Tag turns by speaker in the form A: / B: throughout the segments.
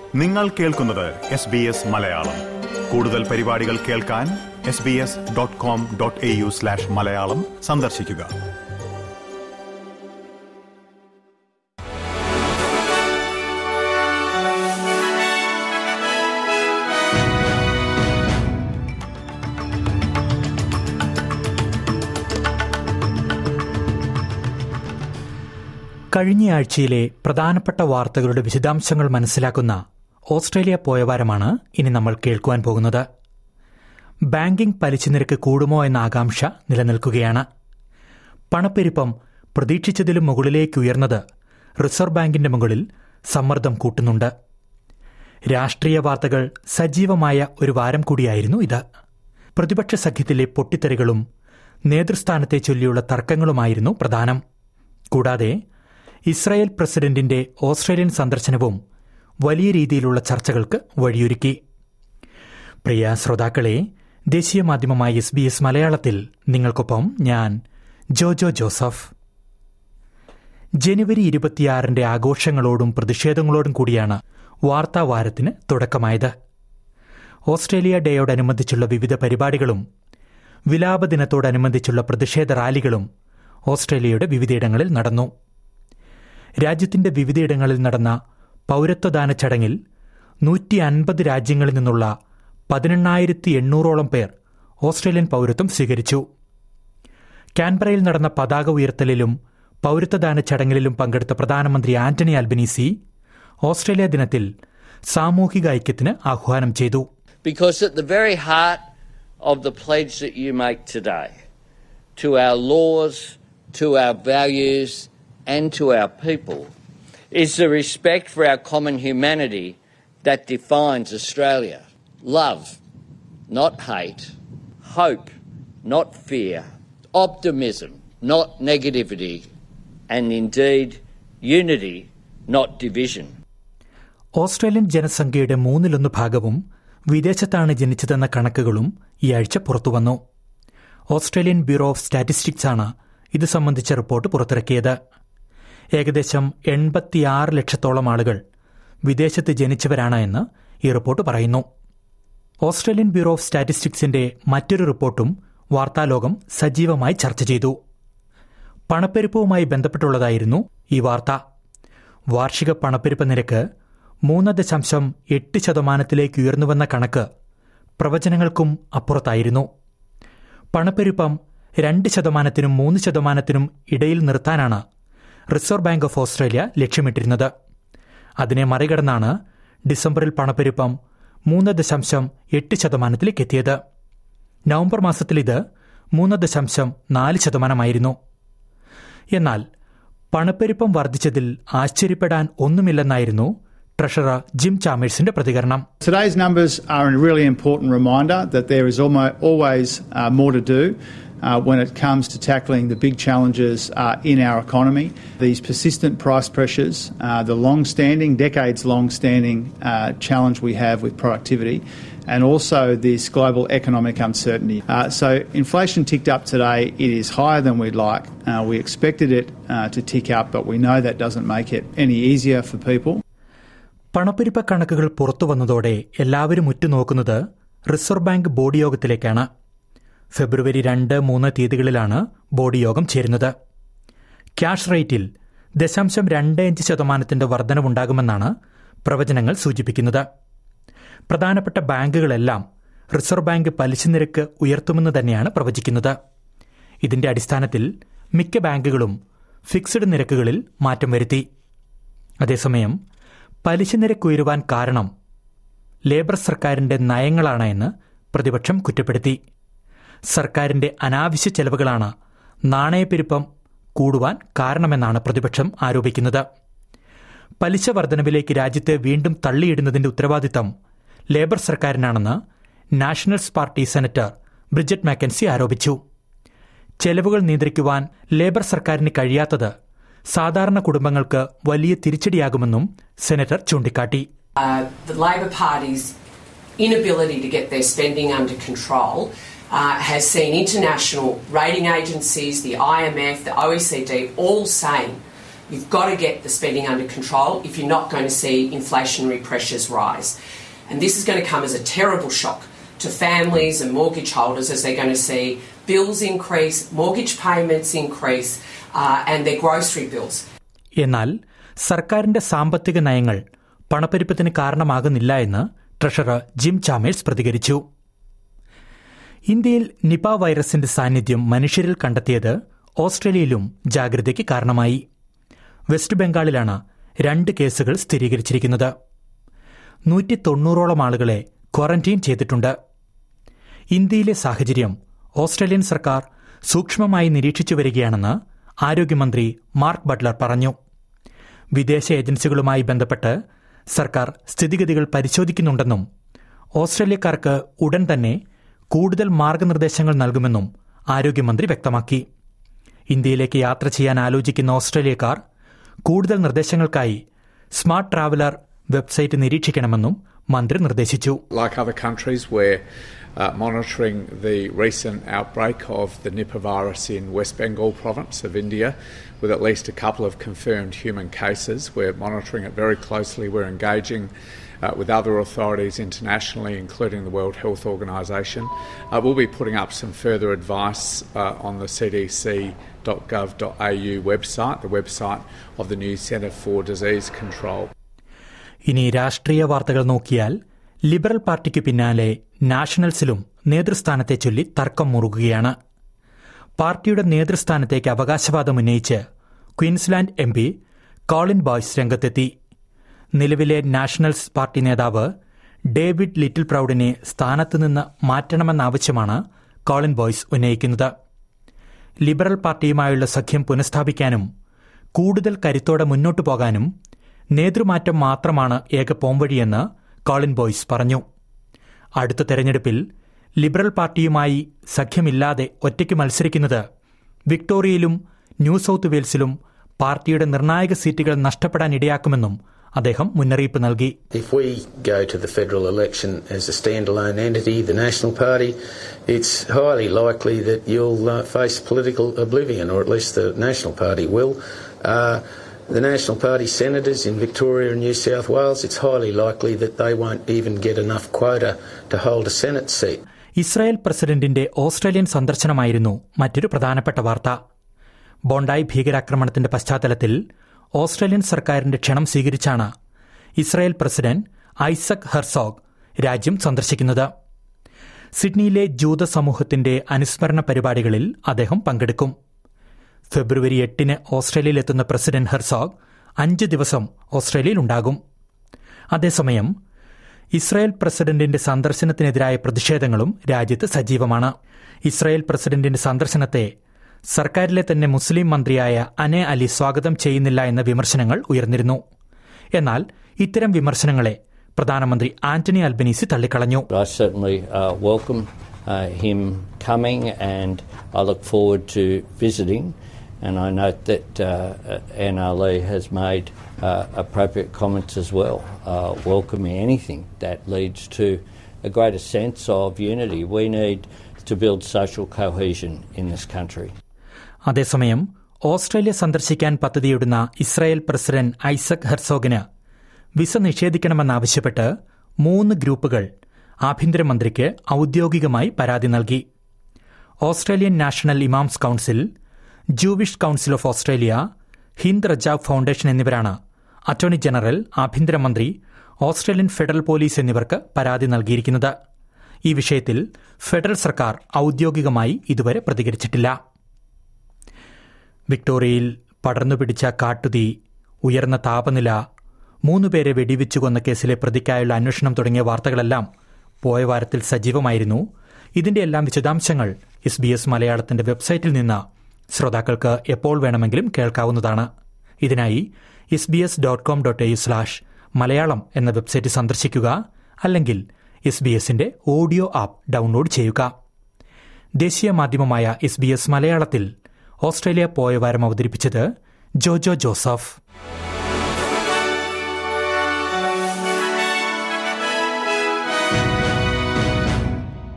A: നിങ്ങൾ കേൾക്കുന്നത് S B S Malayalam കൂടുതൽ പരിപാടികൾ കേൾക്കാൻ S B S dot com dot A U slash Malayalam സന്ദർശിക്കുക
B: കഴിഞ്ഞയാഴ്ചയിലെ പ്രധാനപ്പെട്ട വാർത്തകളുടെ വിശദാംശങ്ങൾ മനസ്സിലാക്കുന്ന ഓസ്ട്രേലിയ പോയവാരമാണ് ഇനി നമ്മൾ കേൾക്കുവാൻ പോകുന്നത് ബാങ്കിംഗ് പലിശ നിരക്ക് കൂടുമോ എന്ന ആകാംക്ഷ നിലനിൽക്കുകയാണ് പണപ്പെരുപ്പം പ്രതീക്ഷിച്ചതിലും മുകളിലേക്ക് ഉയർന്നത് റിസർവ് ബാങ്കിന്റെ മുകളിൽ സമ്മർദ്ദം കൂട്ടുന്നുണ്ട് രാഷ്ട്രീയ വാർത്തകൾ സജീവമായ ഒരു വാരം കൂടിയായിരുന്നു ഇത് പ്രതിപക്ഷ സഖ്യത്തിലെ പൊട്ടിത്തെറികളും നേതൃസ്ഥാനത്തെ ചൊല്ലിയുള്ള തർക്കങ്ങളുമായിരുന്നു പ്രധാനം കൂടാതെ ഇസ്രായേൽ പ്രസിഡന്റിന്റെ ഓസ്ട്രേലിയൻ സന്ദർശനവും വലിയ രീതിയിലുള്ള ചർച്ചകൾക്ക് വഴിയൊരുക്കി പ്രിയ ശ്രോതാക്കളെ ദേശീയ മാധ്യമമായ എസ് ബി എസ് മലയാളത്തിൽ നിങ്ങൾക്കൊപ്പം ഞാൻ ജോജോ ജോസഫ് ജനുവരി ഇരുപത്തിയാറിന്റെ ആഘോഷങ്ങളോടും പ്രതിഷേധങ്ങളോടും കൂടിയാണ് വാർത്താവാരത്തിന് തുടക്കമായത് ഓസ്ട്രേലിയ ഡേയോടനുബന്ധിച്ചുള്ള വിവിധ പരിപാടികളും വിലാപ ദിനത്തോടനുബന്ധിച്ചുള്ള പ്രതിഷേധ റാലികളും ഓസ്ട്രേലിയയുടെ വിവിധയിടങ്ങളിൽ നടന്നു രാജ്യത്തിന്റെ വിവിധയിടങ്ങളിൽ നടന്ന പൌരത്വദാന ചടങ്ങിൽ നൂറ്റി അൻപത് രാജ്യങ്ങളിൽ നിന്നുള്ള പതിനെണ്ണായിരത്തി എണ്ണൂറോളം പേർ ഓസ്ട്രേലിയൻ പൌരത്വം സ്വീകരിച്ചു കാൻബറയിൽ നടന്ന പതാക ഉയർത്തലിലും പൌരത്വദാന ചടങ്ങിലും പങ്കെടുത്ത പ്രധാനമന്ത്രി ആന്റണി അൽബനീസി ഓസ്ട്രേലിയ ദിനത്തിൽ സാമൂഹിക ഐക്യത്തിന് ആഹ്വാനം ചെയ്തു
C: Because at the very heart of the pledge that you make today to our laws, to our values, and to our people is the respect for our common humanity that defines Australia. Love, not hate. Hope, not fear. Optimism, not negativity. And indeed, unity, not division.
B: Australian ജനസംഖ്യയുടെ മൂന്നിലൊന്ന് ഭാഗവും വിദേശത്താണ് ജനിച്ചതെന്ന കണക്കുകളും ഈ ആഴ്ച പുറത്തുവന്നു Australian bureau of statistics ആണ് ഇത് സംബന്ധിച്ച റിപ്പോർട്ട് പുറത്തിറക്കിയത് ഏകദേശം എൺപത്തിയാറ് ലക്ഷത്തോളം ആളുകൾ വിദേശത്ത് ജനിച്ചവരാണ് എന്ന് ഈ റിപ്പോർട്ട് പറയുന്നു ഓസ്ട്രേലിയൻ ബ്യൂറോ ഓഫ് സ്റ്റാറ്റിസ്റ്റിക്സിന്റെ മറ്റൊരു റിപ്പോർട്ടും വാർത്താലോകം സജീവമായി ചർച്ച ചെയ്തു പണപ്പെരുപ്പവുമായി ബന്ധപ്പെട്ടുള്ളതായിരുന്നു ഈ വാർത്ത വാർഷിക പണപ്പെരുപ്പ നിരക്ക് മൂന്ന് ദശാംശം എട്ട് ശതമാനത്തിലേക്ക് ഉയർന്നുവെന്ന കണക്ക് പ്രവചനങ്ങൾക്കും അപ്പുറത്തായിരുന്നു പണപ്പെരുപ്പം രണ്ട് ശതമാനത്തിനും മൂന്ന് ശതമാനത്തിനും ഇടയിൽ നിർത്താനാണ് റിസർവ് ബാങ്ക് ഓഫ് ഓസ്ട്രേലിയ ലക്ഷ്യമിട്ടിരുന്നത് അതിനെ മറികടന്നാണ് ഡിസംബറിൽ പണപ്പെരുപ്പം മൂന്ന് ദശാംശം എട്ട് ശതമാനത്തിലേക്ക് എത്തിയത് നവംബർ മാസത്തിൽ ഇത് മൂന്ന് ദശാംശം നാല് ശതമാനമായിരുന്നു എന്നാൽ പണപ്പെരുപ്പം വർദ്ധിച്ചതിൽ ആശ്ചര്യപ്പെടാൻ ഒന്നുമില്ലെന്നായിരുന്നു ട്രഷറർ ജിം ചാമേഴ്സിന്റെ പ്രതികരണം
D: Today's numbers are a really important reminder that there is almo- always uh, more to do uh, when it comes to tackling the big challenges uh, in our economy. These persistent price pressures, uh, the long standing, decades long standing uh, challenge we have with productivity, and also this global economic uncertainty. Uh, so, inflation ticked up today. It is higher than we'd like. Uh, we expected it uh, to tick up, but we know that doesn't make it any easier for people.
B: പണപ്പെരുപ്പ കണക്കുകൾ പുറത്തു വന്നതോടെ എല്ലാവരും ഉറ്റുനോക്കുന്നത് reserve bank board യോഗത്തിലേക്കാണ് ഫെബ്രുവരി രണ്ട് മൂന്ന് തീയതികളിലാണ് board യോഗം ചേരുന്നത് ക്യാഷ് റേറ്റിൽ ദശാംശം രണ്ട് അഞ്ച് ശതമാനത്തിന്റെ വർധനവുണ്ടാകുമെന്നാണ് പ്രവചനങ്ങൾ സൂചിപ്പിക്കുന്നത് പ്രധാനപ്പെട്ട ബാങ്കുകളെല്ലാം റിസർവ് ബാങ്ക് പലിശ നിരക്ക് ഉയർത്തുമെന്ന് തന്നെയാണ് പ്രവചിക്കുന്നത് ഇതിന്റെ അടിസ്ഥാനത്തിൽ മിക്ക ബാങ്കുകളും ഫിക്സഡ് നിരക്കുകളിൽ മാറ്റം വരുത്തി അതേസമയം പലിശ നിരക്ക് ഉയരുവാൻ കാരണം ലേബർ സർക്കാരിന്റെ നയങ്ങളാണ് എന്ന് പ്രതിപക്ഷം കുറ്റപ്പെടുത്തി സർക്കാരിന്റെ അനാവശ്യ ചെലവുകളാണ് നാണയപ്പെരുപ്പം കൂടുവാൻ കാരണമെന്നാണ് പ്രതിപക്ഷം ആരോപിക്കുന്നത് പലിശ വർധനവിലേക്ക് രാജ്യത്തെ വീണ്ടും തള്ളിയിടുന്നതിന്റെ ഉത്തരവാദിത്തം ലേബർ സർക്കാരിനാണെന്ന് Nationals party senator Bridget McKenzie ആരോപിച്ചു ചെലവുകൾ നിയന്ത്രിക്കുവാൻ ലേബർ സർക്കാരിന് കഴിയാത്തത് സാധാരണ കുടുംബങ്ങൾക്ക് വലിയ തിരിച്ചടിയാകുമെന്നും സെനറ്റർ ചൂണ്ടിക്കാട്ടി
E: Uh, the Labor Party's inability to get their spending under control uh, has seen international rating agencies, the IMF, the OECD, all saying You've got to get the spending under control if you're not going to see inflationary pressures rise. And this is going to come as a terrible shock to families and mortgage holders as they're going to see bills increase, mortgage payments increase, uh, and their grocery bills.
B: എന്നാൽ സർക്കാരിന്റെ സാമ്പത്തിക നയങ്ങൾ പണപ്പെരുപ്പത്തിന് കാരണമാകുന്നില്ല എന്ന് treasurer Jim Chalmers പ്രതികരിച്ചു ഇന്ത്യയിൽ Nipah വൈറസിന്റെ സാന്നിധ്യം മനുഷ്യരിൽ കണ്ടെത്തിയത് ഓസ്ട്രേലിയയിലും ജാഗ്രതയ്ക്ക് കാരണമായി വെസ്റ്റ് ബംഗാളിലാണ് രണ്ട് കേസുകൾ സ്ഥിരീകരിച്ചിരിക്കുന്നത് നൂറ്റി തൊണ്ണൂറോളം ആളുകളെ ക്വാറന്റൈൻ ചെയ്തിട്ടുണ്ട് ഇന്ത്യയിലെ സാഹചര്യം ഓസ്ട്രേലിയൻ സർക്കാർ സൂക്ഷ്മമായി നിരീക്ഷിച്ചു വരികയാണെന്ന് ആരോഗ്യമന്ത്രി മാർക്ക് ബട്ട്ലർ പറഞ്ഞു വിദേശ ഏജൻസികളുമായി ബന്ധപ്പെട്ട് സർക്കാർ സ്ഥിതിഗതികൾ പരിശോധിക്കുന്നുണ്ടെന്നും ഓസ്ട്രേലിയക്കാർക്ക് ഉടൻ തന്നെ കൂടുതൽ മാർഗനിർദ്ദേശങ്ങൾ നൽകുമെന്നും ആരോഗ്യമന്ത്രി വ്യക്തമാക്കി ഇന്ത്യയിലേക്ക് യാത്ര ചെയ്യാൻ ആലോചിക്കുന്ന ഓസ്ട്രേലിയക്കാർ കൂടുതൽ നിർദ്ദേശങ്ങൾക്കായി സ്മാർട്ട് ട്രാവലർ വെബ്സൈറ്റ് നിരീക്ഷിക്കണമെന്നും മന്ത്രി നിർദ്ദേശിച്ചു
F: Like other countries, we're uh, monitoring the recent outbreak of the Nipah virus in West Bengal province of India, with at least a couple of confirmed human cases. We're monitoring it very closely. We're engaging uh, with other authorities internationally, including the World Health Organization. Uh, we'll be putting up some further advice uh, on the cdc.gov.au website, the website of the new Centre for Disease Control.
B: ഇനി രാഷ്ട്രീയ വാർത്തകൾ നോക്കിയാൽ liberal പാർട്ടിക്ക് പിന്നാലെ നാഷണൽസിലും നേതൃസ്ഥാനത്തെ ചൊല്ലി തർക്കം മുറുകുകയാണ് പാർട്ടിയുടെ നേതൃസ്ഥാനത്തേക്ക് അവകാശവാദം ഉന്നയിച്ച് Queensland M P Colin Boyce രംഗത്തെത്തി നിലവിലെ നാഷണൽസ് പാർട്ടി നേതാവ് ഡേവിഡ് ലിറ്റിൽ പ്രൌഡിനെ സ്ഥാനത്തുനിന്ന് മാറ്റണമെന്ന ആവശ്യമാണ് കോളിൻ ബോയ്സ് ഉന്നയിക്കുന്നത് ലിബറൽ പാർട്ടിയുമായുള്ള സഖ്യം പുനഃസ്ഥാപിക്കാനും കൂടുതൽ കരുത്തോടെ മുന്നോട്ടു പോകാനും നേതൃമാറ്റം മാത്രമാണ് ഏക പോംവഴിയെന്ന് കോളിൻ ബോയ്സ് പറഞ്ഞു അടുത്ത തെരഞ്ഞെടുപ്പിൽ ലിബറൽ പാർട്ടിയുമായി സഖ്യമില്ലാതെ ഒറ്റയ്ക്ക് മത്സരിക്കുന്നത് വിക്ടോറിയയിലും ന്യൂ സൌത്ത് വെയിൽസിലും പാർട്ടിയുടെ നിർണായക സീറ്റുകൾ നഷ്ടപ്പെടാനിടയാക്കുമെന്നും അദ്ദേഹം മുന്നറിയിപ്പ് നൽകി
G: If we go to the federal election as a standalone entity, the National Party, it's highly likely that you'll uh, face political oblivion, or at least the National Party will. Uh, the National Party senators in Victoria and New South Wales, it's highly likely that they won't even get enough quota to hold a Senate seat.
B: Israel പ്രസിഡന്റിന്റെ Australian സന്ദർശനമായിരുന്നു മറ്റൊരു പ്രധാനപ്പെട്ട വാർത്ത Bondi ഭീകരാക്രമണത്തിന്റെ പശ്ചാത്തലത്തിൽ Australian സർക്കാരിന്റെ ക്ഷണം സ്വീകരിച്ചാണ് ഇസ്രായേൽ പ്രസിഡന്റ് ഐസക് ഹെർസോഗ് രാജ്യം സന്ദർശിക്കുന്നത് സിഡ്നിയിലെ ജൂത സമൂഹത്തിന്റെ അനുസ്മരണ പരിപാടികളിൽ അദ്ദേഹം പങ്കെടുക്കും ഫെബ്രുവരി എട്ടിന് ഓസ്ട്രേലിയയിലെത്തുന്ന പ്രസിഡന്റ് ഹെർസോഗ് അഞ്ച് ദിവസം ഓസ്ട്രേലിയയിലുണ്ടാകും അതേസമയം ഇസ്രായേൽ പ്രസിഡന്റിന്റെ സന്ദർശനത്തിനെതിരായ പ്രതിഷേധങ്ങളും രാജ്യത്ത് സജീവമാണ് ഇസ്രായേൽ പ്രസിഡന്റിന്റെ സന്ദർശനത്തെ സർക്കാരിലെ തന്നെ മുസ്ലിം മന്ത്രിയായ അനെ അലി സ്വാഗതം ചെയ്യുന്നില്ല എന്ന വിമർശനങ്ങൾ ഉയർന്നിരുന്നു എന്നാൽ ഇത്തരം വിമർശനങ്ങളെ പ്രധാനമന്ത്രി ആന്റണി അൽബനീസി തള്ളിക്കളഞ്ഞു
C: I certainly uh, welcome uh, him coming and I look forward to visiting. And I note that uh, Anne Ali has made uh, appropriate comments as well, uh, welcoming anything that leads to a greater sense of unity. We need to build social cohesion in this country.
B: അതേസമയം Australia സന്ദർശിക്കാൻ പദ്ധതിയിടുന്ന Israel president Isaac ഹെർസോഗിന് visa നിഷേധിക്കണമെന്നാവശ്യപ്പെട്ട് മൂന്ന് ഗ്രൂപ്പുകൾ ആഭ്യന്തരമന്ത്രിക്ക് ഔദ്യോഗികമായി പരാതി നൽകി Australian national imams council jewish council of Australia Hind Rajab foundation എന്നിവരാണ് അറ്റോർണി ജനറൽ ആഭ്യന്തരമന്ത്രി ഓസ്ട്രേലിയൻ ഫെഡറൽ പോലീസ് എന്നിവർക്ക് പരാതി നൽകിയിരിക്കുന്നത് ഈ വിഷയത്തിൽ ഫെഡറൽ സർക്കാർ ഔദ്യോഗികമായി ഇതുവരെ പ്രതികരിച്ചിട്ടില്ല വിക്ടോറിയയിൽ പടർന്നുപിടിച്ച കാട്ടുതീ ഉയർന്ന താപനില മൂന്നുപേരെ വെടിവെച്ചു കൊന്ന കേസിലെ പ്രതിക്കായുള്ള അന്വേഷണം തുടങ്ങിയ വാർത്തകളെല്ലാം പോയ വാരത്തിൽ സജീവമായിരുന്നു ഇതിന്റെ എല്ലാം വിശദാംശങ്ങൾ എസ് ബി എസ് മലയാളത്തിന്റെ വെബ്സൈറ്റിൽ നിന്ന് ശ്രോതാക്കൾക്ക് എപ്പോൾ വേണമെങ്കിലും കേൾക്കാവുന്നതാണ് ഇതിനായി S B S dot com dot A slash Malayalam എന്ന വെബ്സൈറ്റ് സന്ദർശിക്കുക അല്ലെങ്കിൽ എസ് ബി എസിന്റെ ഓഡിയോ ആപ്പ് ഡൗൺലോഡ് ചെയ്യുക ദേശീയ മാധ്യമമായ എസ് ബി എസ് മലയാളത്തിൽ ഓസ്ട്രേലിയ പോയ വാരം അവതരിപ്പിച്ചത് ജോജോ ജോസഫ്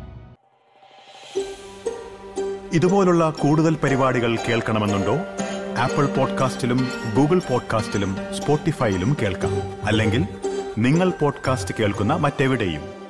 A: ഇതുപോലുള്ള കൂടുതൽ പരിപാടികൾ കേൾക്കണമെന്നുണ്ടോ ആപ്പിൾ പോഡ്കാസ്റ്റിലും ഗൂഗിൾ പോഡ്കാസ്റ്റിലും സ്പോട്ടിഫൈയിലും കേൾക്കാം അല്ലെങ്കിൽ നിങ്ങൾ പോഡ്കാസ്റ്റ് കേൾക്കുന്ന മറ്റെവിടെയും